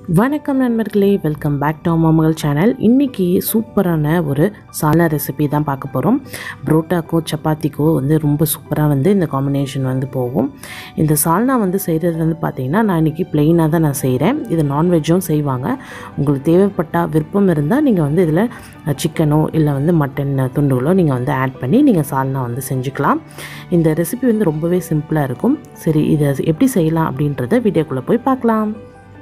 வணக்கம் நண்பர்களே welcome back to Mamagal channel இன்றைக்கி சூப்பரான ஒரு சால்னா ரெசிபி தான் பார்க்க போகிறோம் புரோட்டாக்கோ சப்பாத்திக்கோ வந்து ரொம்ப சூப்பராக வந்து இந்த காம்பினேஷன் வந்து போகும் இந்த சால்னா வந்து செய்கிறது வந்து பார்த்திங்கன்னா நான் இன்றைக்கி ப்ளெயினாக தான் நான் செய்கிறேன் இது நான்வெஜ்ஜும் செய்வாங்க உங்களுக்கு தேவைப்பட்ட விருப்பம் இருந்தால் நீங்கள் வந்து இதில் சிக்கனோ இல்லை வந்து மட்டன் துண்டுகளோ நீங்கள் வந்து ஆட் பண்ணி நீங்கள் சால்னா வந்து செஞ்சுக்கலாம் இந்த ரெசிபி வந்து ரொம்பவே சிம்பிளாக இருக்கும் சரி இதை எப்படி செய்யலாம் அப்படின்றத வீடியோக்குள்ளே போய் பார்க்கலாம்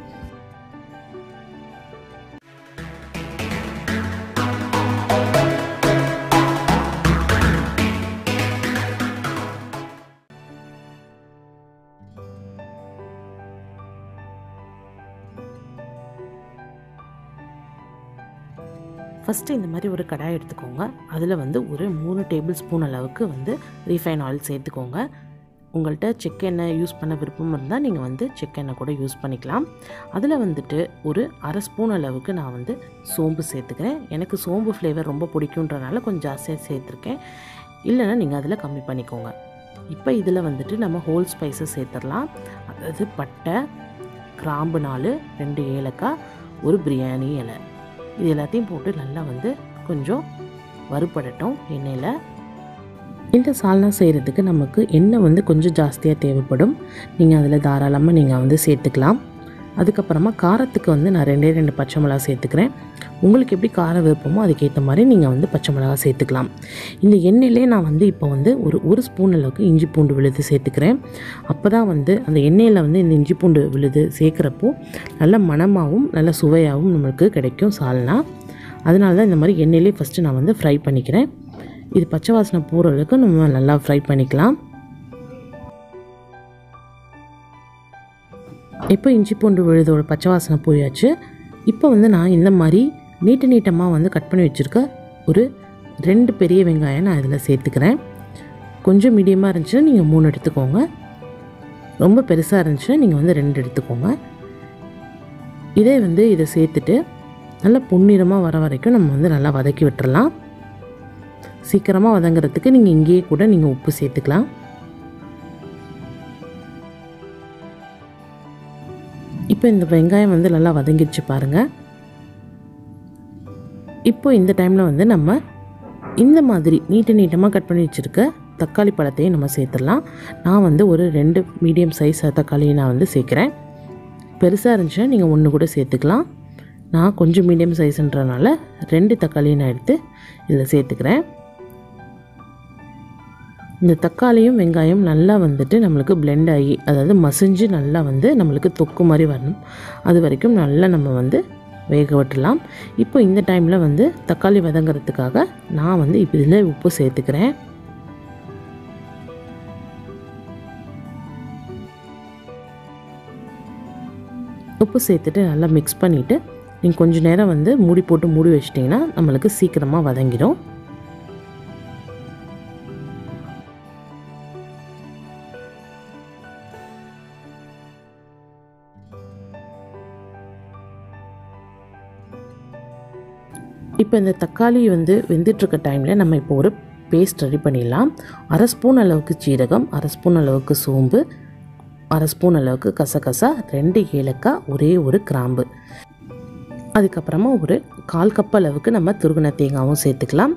ஃபஸ்ட்டு இந்த மாதிரி ஒரு கடாய் எடுத்துக்கோங்க அதில் வந்து ஒரு மூணு டேபிள் ஸ்பூன் அளவுக்கு வந்து ரீஃபைன் ஆயில் சேர்த்துக்கோங்க உங்கள்கிட்ட செக்கெண்ணெய் யூஸ் பண்ண விருப்பம் இருந்தால் நீங்கள் வந்து செக்கெண்ணெய் கூட யூஸ் பண்ணிக்கலாம் அதில் வந்துட்டு ஒரு அரை ஸ்பூன் அளவுக்கு நான் வந்து சோம்பு சேர்த்துக்கிறேன் எனக்கு சோம்பு ஃப்ளேவர் ரொம்ப பிடிக்குன்றனால கொஞ்சம் ஜாஸ்தியாக சேர்த்துருக்கேன் இல்லைன்னா நீங்கள் அதில் கம்மி பண்ணிக்கோங்க இப்போ இதில் வந்துட்டு நம்ம ஹோல் ஸ்பைஸஸ் சேர்த்துடலாம் அதாவது பட்டை கிராம்பு நாலு ரெண்டு ஏலக்காய் ஒரு பிரியாணி இலை இது எல்லாத்தையும் போட்டு நல்லா வந்து கொஞ்சம் வறுபடட்டும் எண்ணெயில் இந்த சால்னா செய்கிறதுக்கு நமக்கு எண்ணெய் வந்து கொஞ்சம் ஜாஸ்தியாக தேவைப்படும் நீங்கள் அதில் தாராளமாக நீங்கள் வந்து சேர்த்துக்கலாம் அதுக்கப்புறமா காரத்துக்கு வந்து நான் ரெண்டே ரெண்டு பச்சை மிளகா சேர்த்துக்கிறேன் உங்களுக்கு எப்படி காரம் விருப்பமோ அதுக்கேற்ற மாதிரி நீங்கள் வந்து பச்சை மிளகா சேர்த்துக்கலாம் இந்த எண்ணெயிலே நான் வந்து இப்போ வந்து ஒரு ஒரு ஸ்பூன் அளவுக்கு இஞ்சி பூண்டு விழுது சேர்த்துக்கிறேன் அப்போ தான் வந்து அந்த எண்ணெயில் வந்து இந்த இஞ்சி பூண்டு விழுது சேர்க்குறப்போ நல்ல மணமாகவும் நல்ல சுவையாகவும் நம்மளுக்கு கிடைக்கும் சால்னா அதனால தான் இந்த மாதிரி எண்ணெயிலே ஃபஸ்ட்டு நான் வந்து ஃப்ரை பண்ணிக்கிறேன் இது பச்சை வாசனை போகிற அளவுக்கு நம்ம நல்லா ஃப்ரை பண்ணிக்கலாம் இப்போ இஞ்சி பூண்டு விழுதோட பச்சை வாசனை போயாச்சு இப்போ வந்து நான் இந்த மாதிரி நீட்ட நீட்டமாக வந்து கட் பண்ணி வச்சுருக்க ஒரு ரெண்டு பெரிய வெங்காயம் நான் இதில் சேர்த்துக்கிறேன் கொஞ்சம் மீடியமாக இருந்துச்சுன்னா நீங்கள் மூணு எடுத்துக்கோங்க ரொம்ப பெருசாக இருந்துச்சுன்னா நீங்கள் வந்து ரெண்டு எடுத்துக்கோங்க இதே வந்து இதை சேர்த்துட்டு நல்லா பொன்னிறமாக வர வரைக்கும் நம்ம வந்து நல்லா வதக்கி விட்டுறலாம் சீக்கிரமாக வதங்குறதுக்கு நீங்கள் இங்கேயே கூட நீங்கள் உப்பு சேர்த்துக்கலாம் இப்போ இந்த வெங்காயம் வந்து நல்லா வதங்கிடுச்சு பாருங்கள் இப்போ இந்த டைமில் வந்து நம்ம இந்த மாதிரி நீட்ட நீட்டமாக கட் பண்ணி வச்சுருக்க தக்காளி பழத்தையும் நம்ம சேர்த்துடலாம் நான் வந்து ஒரு ரெண்டு மீடியம் சைஸ் தக்காளியை நான் வந்து சேர்க்குறேன் பெருசாக இருந்துச்சுன்னா நீங்கள் ஒன்று கூட சேர்த்துக்கலாம் நான் கொஞ்சம் மீடியம் சைஸ்ன்றனால ரெண்டு தக்காளியை நான் எடுத்து இதில் சேர்த்துக்கிறேன் இந்த தக்காளியும் வெங்காயம் நல்லா வந்துட்டு நம்மளுக்கு பிளெண்ட் ஆகி அதாவது மசிஞ்சு நல்லா வந்து நம்மளுக்கு தொக்கு மாதிரி வரணும் அது வரைக்கும் நல்லா நம்ம வந்து வேக விட்டுலாம் இப்போ இந்த டைமில் வந்து தக்காளி வதங்கிறதுக்காக நான் வந்து இப்போ இதில் உப்பு சேர்த்துக்கிறேன் உப்பு சேர்த்துட்டு நல்லா மிக்ஸ் பண்ணிவிட்டு நீங்கள் கொஞ்சம் நேரம் வந்து மூடி போட்டு மூடி வச்சிட்டிங்கன்னா நம்மளுக்கு சீக்கிரமாக வதங்கிடும் இப்போ இந்த தக்காளி வந்து வெந்துட்டுருக்க டைமில் நம்ம இப்போ ஒரு பேஸ்ட் ரெடி பண்ணிடலாம் அரை ஸ்பூன் அளவுக்கு சீரகம் அரை ஸ்பூன் அளவுக்கு சோம்பு அரை ஸ்பூன் அளவுக்கு கசகசா ரெண்டு ஏலக்காய் ஒரே ஒரு கிராம்பு அதுக்கப்புறமா ஒரு கால் கப் அளவுக்கு நம்ம துருகுன தேங்காவும் சேர்த்துக்கலாம்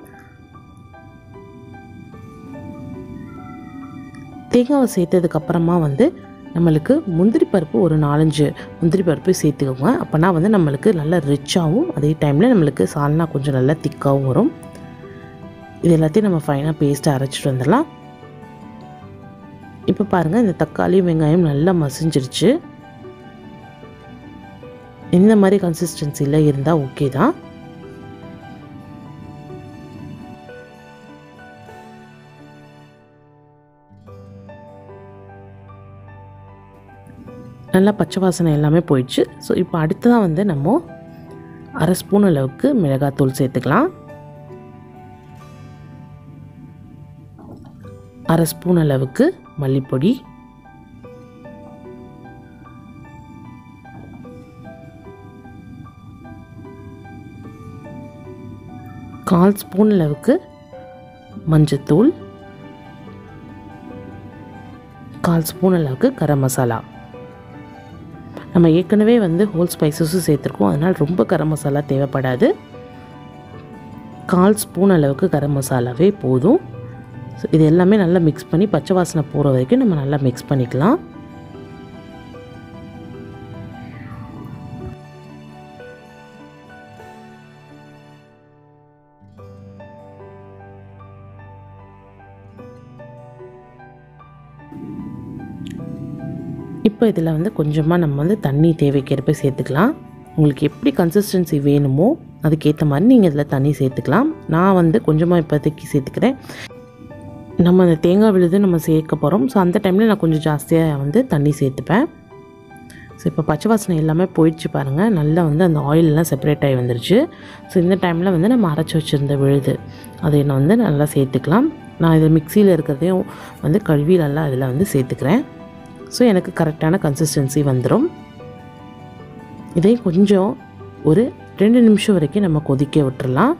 தேங்காவை சேர்த்ததுக்கப்புறமா வந்து நம்மளுக்கு முந்திரி பருப்பு ஒரு நாலஞ்சு முந்திரி பருப்பு சேர்த்துக்கோங்க அப்போனா வந்து நம்மளுக்கு நல்லா ரிச்சாகவும் அதே டைமில் நம்மளுக்கு சால்னா கொஞ்சம் நல்லா திக்காகவும் வரும் இது எல்லாத்தையும் நம்ம ஃபைனாக பேஸ்ட்டாக அரைச்சிட்டு வந்துடலாம் இப்போ பாருங்கள் இந்த தக்காளி வெங்காயம் நல்லா மசிஞ்சிருச்சு இந்த மாதிரி கன்சிஸ்டன்சியில் இருந்தால் ஓகே தான் நல்லா பச்சை வாசனை எல்லாமே போயிடுச்சு ஸோ இப்போ அடுத்ததாக வந்து நம்ம அரை ஸ்பூன் அளவுக்கு மிளகாத்தூள் சேர்த்துக்கலாம் அரை ஸ்பூன் அளவுக்கு மல்லிப்பொடி கால் ஸ்பூன் அளவுக்கு மஞ்சத்தூள் கால் ஸ்பூன் அளவுக்கு கரம் மசாலா நம்ம ஏற்கனவே வந்து ஹோல் ஸ்பைசஸும் சேர்த்துருக்கோம் அதனால் ரொம்ப கரம் மசாலா தேவைப்படாது கால் ஸ்பூன் அளவுக்கு கரம் மசாலாவே போதும் ஸோ இது எல்லாமே நல்லா மிக்ஸ் பண்ணி பச்சை வாசனை போகிற வரைக்கும் நம்ம நல்லா மிக்ஸ் பண்ணிக்கலாம் இப்போ இதில் வந்து கொஞ்சமாக நம்ம வந்து தண்ணி தேவைக்கேற்ப சேர்த்துக்கலாம் உங்களுக்கு எப்படி கன்சிஸ்டன்சி வேணுமோ அதுக்கேற்ற மாதிரி நீங்கள் இதில் தண்ணி சேர்த்துக்கலாம் நான் வந்து கொஞ்சமாக இப்போதைக்கு சேர்த்துக்கிறேன் நம்ம அந்த தேங்காய் விழுது நம்ம சேர்க்க போகிறோம் ஸோ அந்த டைமில் நான் கொஞ்சம் ஜாஸ்தியாக வந்து தண்ணி சேர்த்துப்பேன் ஸோ இப்போ பச்சை வாசனை எல்லாமே போயிடுச்சு பாருங்கள் நல்லா வந்து அந்த ஆயிலெலாம் செப்பரேட் ஆகி வந்துருச்சு ஸோ இந்த டைமில் வந்து நம்ம அரைச்சி வச்சுருந்த விழுது அதை நான் வந்து நல்லா சேர்த்துக்கலாம் நான் இதில் மிக்சியில் இருக்கிறதையும் வந்து கழுவி நல்லா அதில் வந்து சேர்த்துக்கிறேன் ஸோ எனக்கு கரெக்டான கன்சிஸ்டன்சி வந்துடும் இதை கொஞ்சம் ஒரு ரெண்டு நிமிஷம் வரைக்கும் நம்ம கொதிக்க விட்டுறலாம்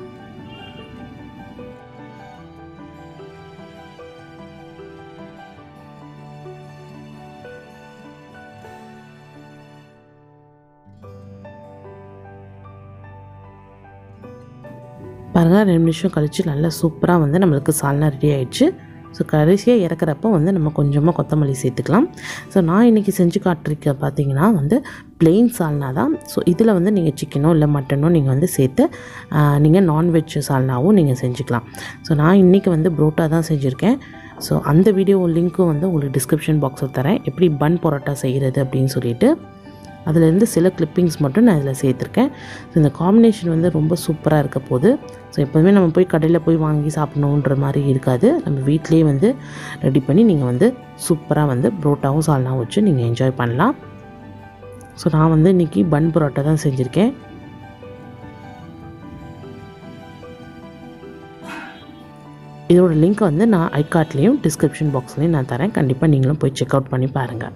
பாருங்கள் ரெண்டு நிமிஷம் கழித்து நல்லா சூப்பராக வந்து நம்மளுக்கு சால்னா ரெடி ஆயிடுச்சு ஸோ கடைசியாக இறக்குறப்போ வந்து நம்ம கொஞ்சமாக கொத்தமல்லி சேர்த்துக்கலாம் ஸோ நான் இன்றைக்கி செஞ்சு காட்டிருக்க பார்த்தீங்கன்னா வந்து பிளெயின் சால்னா தான் ஸோ இதில் வந்து நீங்கள் சிக்கனோ இல்லை மட்டனோ நீங்கள் வந்து சேர்த்து நீங்கள் நான்வெஜ் சால்னாவும் நீங்கள் செஞ்சுக்கலாம் ஸோ நான் இன்றைக்கி வந்து புரோட்டா தான் செஞ்சுருக்கேன் ஸோ அந்த வீடியோ லிங்க்கும் வந்து உங்களுக்கு டிஸ்கிரிப்ஷன் பாக்ஸில் தரேன் எப்படி பன் பரோட்டா செய்கிறது அப்படின்னு சொல்லிட்டு அதுலேருந்து சில கிளிப்பிங்ஸ் மட்டும் நான் இதில் சேர்த்துருக்கேன் ஸோ இந்த காம்பினேஷன் வந்து ரொம்ப சூப்பராக இருக்க போகுது ஸோ எப்போதுமே நம்ம போய் கடையில் போய் வாங்கி சாப்பிடணுன்ற மாதிரி இருக்காது நம்ம வீட்லேயே வந்து ரெடி பண்ணி நீங்கள் வந்து சூப்பராக வந்து புரோட்டாவும் சால்னாவும் வச்சு நீங்கள் என்ஜாய் பண்ணலாம் ஸோ நான் வந்து இன்றைக்கி பன் பரோட்டா தான் செஞ்சுருக்கேன் இதோட லிங்க் வந்து நான் ஐகார்ட்லேயும் டிஸ்கிரிப்ஷன் பாக்ஸ்லேயும் நான் தரேன் கண்டிப்பாக நீங்களும் போய் செக் அவுட் பண்ணி பாருங்கள்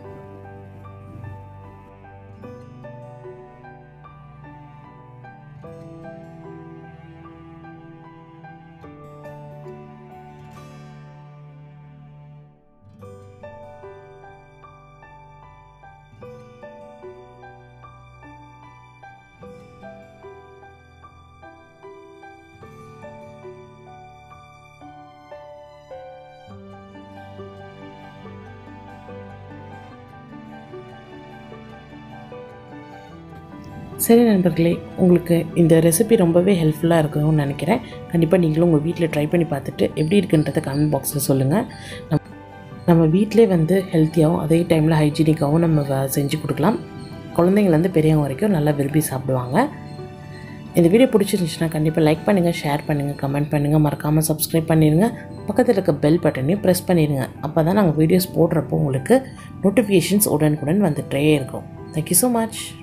சரி நண்பர்களே உங்களுக்கு இந்த ரெசிபி ரொம்பவே ஹெல்ப்ஃபுல்லாக இருக்கும்னு நினைக்கிறேன் கண்டிப்பாக நீங்களும் உங்கள் வீட்டில் ட்ரை பண்ணி பார்த்துட்டு எப்படி இருக்குன்றதை கமெண்ட் பாக்ஸில் சொல்லுங்கள் நம் நம்ம வீட்டிலே வந்து ஹெல்த்தியாகவும் அதே டைமில் ஹைஜீனிக்காகவும் நம்ம வ- செஞ்சு கொடுக்கலாம் குழந்தைங்கள்லேருந்து பெரியவங்க வரைக்கும் நல்லா விரும்பி சாப்பிடுவாங்க இந்த வீடியோ பிடிச்சிருந்துச்சுன்னா கண்டிப்பாக லைக் பண்ணுங்கள் ஷேர் பண்ணுங்கள் கமெண்ட் பண்ணுங்கள் மறக்காமல் சப்ஸ்கிரைப் பண்ணிடுங்க பக்கத்தில் இருக்க பெல் பட்டனையும் ப்ரெஸ் பண்ணிடுங்க அப்போ தான் நாங்கள் வீடியோஸ் போடுறப்போ உங்களுக்கு நோட்டிஃபிகேஷன்ஸ் உடனுக்குடன் வந்துட்டே இருக்கும் தேங்க்யூ ஸோ மச்